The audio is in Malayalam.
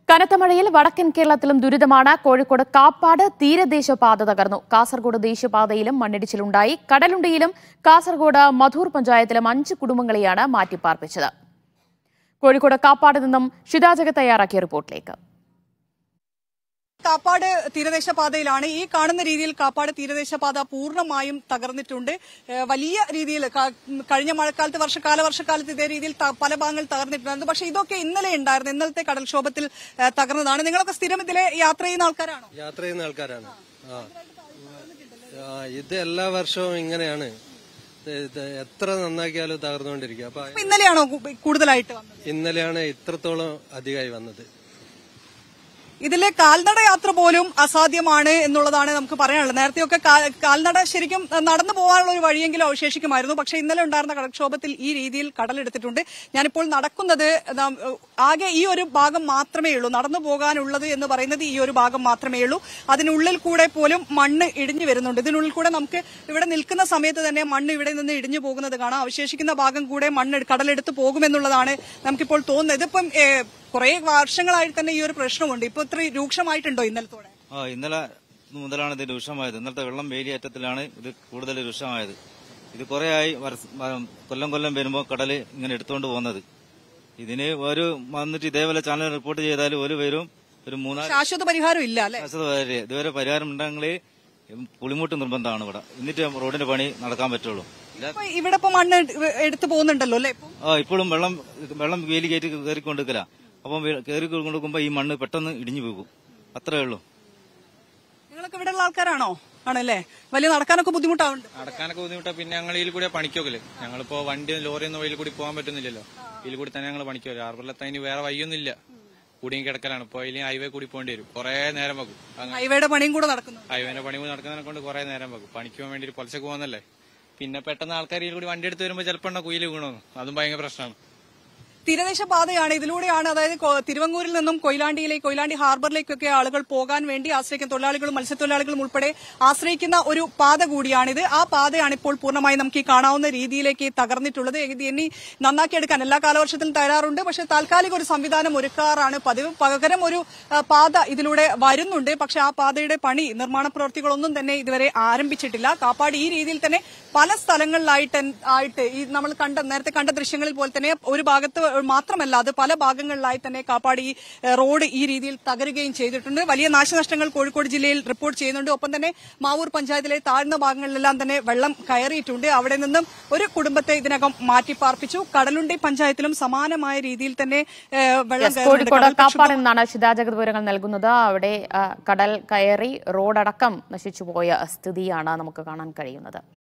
കനത്ത മഴയിൽ വടക്കൻ കേരളത്തിലും ദുരിതമാണ് കോഴിക്കോട് കാപ്പാട് തീരദേശപാത തകർന്നു കാസർഗോഡ് ദേശീയപാതയിലും മണ്ണിടിച്ചിലുണ്ടായി കടലുണ്ടിയിലും കാസർഗോഡ് മധൂർ പഞ്ചായത്തിലും അഞ്ച് കുടുംബങ്ങളെയാണ് മാറ്റിപ്പാർപ്പിച്ചത് കോഴിക്കോട് കാപ്പാട് നിന്നും ഷിതാജക തയ്യാറാക്കിയ റിപ്പോർട്ടിലേക്ക് കാപ്പാട് തീരദേശ പാതയിലാണ് ഈ കാണുന്ന രീതിയിൽ കാപ്പാട് തീരദേശ പാത പൂർണ്ണമായും തകർന്നിട്ടുണ്ട് ഏഹ് വലിയ രീതിയിൽ ക- കഴിഞ്ഞ മഴക്കാലത്ത് വർഷ കാലവർഷക്കാലത്ത് ഇതേ രീതിയിൽ ത- പല ഭാഗങ്ങൾ തകർന്നിട്ടുണ്ടായിരുന്നു പക്ഷേ ഇതൊക്കെ ഇന്നലെ ഉണ്ടായിരുന്നു ഇന്നലത്തെ കടൽക്ഷോഭത്തിൽ ഏഹ് തകർന്നതാണ് നിങ്ങളൊക്കെ സ്ഥിരം ഇതിലെ യാത്ര ചെയ്യുന്ന ആൾക്കാരാണോ യാത്ര ചെയ്യുന്ന ആൾക്കാരാണ് ആ ആ, ഇത് എല്ലാ വർഷവും ഇങ്ങനെയാണ് ഇത് ഇത് എത്ര നന്നാക്കിയാലും തകർന്നുകൊണ്ടിരിക്കുക അപ്പൊ അപ്പൊ ഇന്നലെയാണോ കു- കൂടുതലായിട്ട് വന്നത് ഇന്നലെയാണ് ഇത്രത്തോളം അധികമായി വന്നത് ഇതിലെ കാൽനട യാത്ര പോലും അസാധ്യമാണ് എന്നുള്ളതാണ് നമുക്ക് പറയാനുള്ളത് നേരത്തെയൊക്കെ കാ- കാൽനട ശരിക്കും നടന്നു പോകാനുള്ള ഒരു വഴിയെങ്കിലും അവശേഷിക്കുമായിരുന്നു പക്ഷേ ഇന്നലെ ഉണ്ടായിരുന്ന കടൽക്ഷോഭത്തിൽ ഈ രീതിയിൽ കടലെടുത്തിട്ടുണ്ട് ഞാനിപ്പോൾ നടക്കുന്നത് നാം, ഏഹ്, ആകെ ഈ ഒരു ഭാഗം മാത്രമേ ഉള്ളൂ നടന്നു പോകാനുള്ളത് എന്ന് പറയുന്നത് ഈ ഒരു ഭാഗം മാത്രമേ ഉള്ളൂ അതിനുള്ളിൽ കൂടെ പോലും മണ്ണ് ഇടിഞ്ഞു വരുന്നുണ്ട് ഇതിനുള്ളിൽ കൂടെ നമുക്ക് ഇവിടെ നിൽക്കുന്ന സമയത്ത് തന്നെ മണ്ണ് ഇവിടെ നിന്ന് ഇടിഞ്ഞു പോകുന്നത് കാണാം അവശേഷിക്കുന്ന ഭാഗം കൂടെ മണ്ണ് കടലെടുത്ത് പോകുമെന്നുള്ളതാണ് നമുക്കിപ്പോൾ തോന്നുന്നത് ഇതിപ്പം ഏഹ്, കുറെ വർഷങ്ങളായി തന്നെ ഈ ഒരു പ്രശ്നമുണ്ട് ഇപ്പൊ ഇത്ര രൂക്ഷമായിട്ടുണ്ടോ ഇന്നലത്തോടെ ആ ഇന്നലെ മുതലാണ് ഇത് രൂക്ഷമായത് ഇന്നലത്തെ വെള്ളം വേലിയേറ്റത്തിലാണ് ഇത് കൂടുതൽ രൂക്ഷമായത് ഇത് കുറേയായി വർഷ- വ- കൊല്ലം കൊല്ലം വരുമ്പോൾ കടൽ ഇങ്ങനെ എടുത്തുകൊണ്ട് പോകുന്നത് ഇതിന് ഒരു വന്നിട്ട് ഇതേപോലെ ചാനൽ റിപ്പോർട്ട് ചെയ്താൽ ഒരു പേരും ഒരു മൂന്നാല് ശാശ്വത പരിഹാരം ഇല്ല അല്ലെ മാസത്തെ വരെ ഇതുവരെ പരിഹാരം ഉണ്ടെങ്കിൽ പുളിമുട്ട് നിർബന്ധമാണ് ഇവിടെ എന്നിട്ട് റോഡിന്റെ പണി നടക്കാൻ പറ്റുള്ളൂ ഇല്ല- ഇപ്പൊ ഇവിടെ ഇപ്പൊ മണ്ണ് എട്- എടുത്തു പോകുന്നുണ്ടല്ലോ അല്ലെ ഇപ്പൊ ആ ഇപ്പോഴും വെള്ളം വെള്ളം വേലി കയറ്റി കയറിക്കൊണ്ടിരിക്കല അപ്പം കയറി കൊണ്ടുപോകുമ്പോൾ ഈ മണ്ണ് പെട്ടെന്ന് ഇടിഞ്ഞു പോകും അത്രേ ഉള്ളൂ നിങ്ങളൊക്കെ ഇവിടെ ഉള്ള ആൾക്കാരാണോ ആണല്ലേ വലിയ നടക്കാനൊക്കെ ബുദ്ധിമുട്ടാവുന്നുണ്ട് നടക്കാനൊക്കെ ബുദ്ധിമുട്ടാ പിന്നെ ഞങ്ങൾ ഇതിൽ കൂടെ പണിക്കോക്കല് ഞങ്ങളിപ്പോ വണ്ടി ലോറിയൊന്നും വഴിയിൽ കൂടി പോകാൻ പറ്റുന്നില്ലല്ലോ ഇതിൽ കൂടി തന്നെ ഞങ്ങൾ പണിക്കോല് ഹാർബറിലെത്താൻ ഇനി വേറെ വഴിയൊന്നുമില്ല കുടുങ്ങി കിടക്കലാണ് ഇപ്പൊ അതിൽ ഹൈവേ കൂടി പോകേണ്ടി വരും കുറെ നേരം വെക്കും അങ്ങനെ ഹൈവേയുടെ പണിയും കൂടെ നടക്കുന്നു ഹൈവേന്റെ പണി കൂടി നടക്കുന്നതിനെ കൊണ്ട് കുറെ നേരം വെക്കും പണിക്ക് പോകാൻ വേണ്ടി പൊലച്ചക്ക് പോകുന്നല്ലേ പിന്നെ പെട്ടെന്ന് ആൾക്കാർ ഇതിൽ കൂടി വണ്ടി എടുത്ത് വരുമ്പോൾ ചിലപ്പോൾ കുയിൽ വീണോന്നു അതും ഭയങ്കര പ്രശ്നമാണ് തീരദേശ പാതയാണ് ഇതിലൂടെയാണ് അതായത് കൊ- തിരുവങ്ങൂരിൽ നിന്നും കൊയിലാണ്ടിയിലേക്ക് കൊയിലാണ്ടി ഹാർബറിലേക്കൊക്കെ ആളുകൾ പോകാൻ വേണ്ടി ആശ്രയിക്കുന്ന തൊഴിലാളികളും മത്സ്യത്തൊഴിലാളികളും ഉൾപ്പെടെ ആശ്രയിക്കുന്ന ഒരു പാത കൂടിയാണിത് ആ പാതയാണ് ഇപ്പോൾ പൂർണ്ണമായി നമുക്ക് ഈ കാണാവുന്ന രീതിയിലേക്ക് തകർന്നിട്ടുള്ളത് ഇത് ഇനി നന്നാക്കിയെടുക്കാൻ എല്ലാ കാലവർഷത്തിലും തയ്യാറുണ്ട് പക്ഷെ താൽക്കാലിക ഒരു സംവിധാനം ഒരുക്കാറാണ് പതിവ് പകരം ഒരു ആ, പാത ഇതിലൂടെ വരുന്നുണ്ട് പക്ഷെ ആ പാതയുടെ പണി നിർമ്മാണ പ്രവൃത്തികളൊന്നും തന്നെ ഇതുവരെ ആരംഭിച്ചിട്ടില്ല കാപ്പാട് ഈ രീതിയിൽ തന്നെ പല സ്ഥലങ്ങളിലായിട്ട് ആയിട്ട് ഈ നമ്മൾ കണ്ട നേരത്തെ കണ്ട ദൃശ്യങ്ങളിൽ പോലെ തന്നെ ഒരു ഭാഗത്ത് മാത്രമല്ല അത് പല ഭാഗങ്ങളിലായി തന്നെ കാപ്പാട് ഈ ഏഹ്, റോഡ് ഈ രീതിയിൽ തകരുകയും ചെയ്തിട്ടുണ്ട് വലിയ നാശനഷ്ടങ്ങൾ കോഴിക്കോട് ജില്ലയിൽ റിപ്പോർട്ട് ചെയ്യുന്നുണ്ട് ഒപ്പം തന്നെ മാവൂർ പഞ്ചായത്തിലെ താഴ്ന്ന ഭാഗങ്ങളിലെല്ലാം തന്നെ വെള്ളം കയറിയിട്ടുണ്ട് അവിടെ നിന്നും ഒരു കുടുംബത്തെ ഇതിനകം മാറ്റിപ്പാർപ്പിച്ചു കടലുണ്ടി പഞ്ചായത്തിലും സമാനമായ രീതിയിൽ തന്നെ ഏഹ്, വെള്ളം യെസ്, കയറുന്നുണ്ട്. കോഴിക്കോട് കടൽ പ്രക്ഷുബ്ധ- കാപ്പാട് നിന്നാണ് ഷിതാജഗത് വിവരങ്ങൾ നൽകുന്നത് അവിടെ ആ, കടൽ കയറി റോഡടക്കം നശിച്ചുപോയ സ്ഥിതിയാണ് നമുക്ക് കാണാൻ കഴിയുന്നത്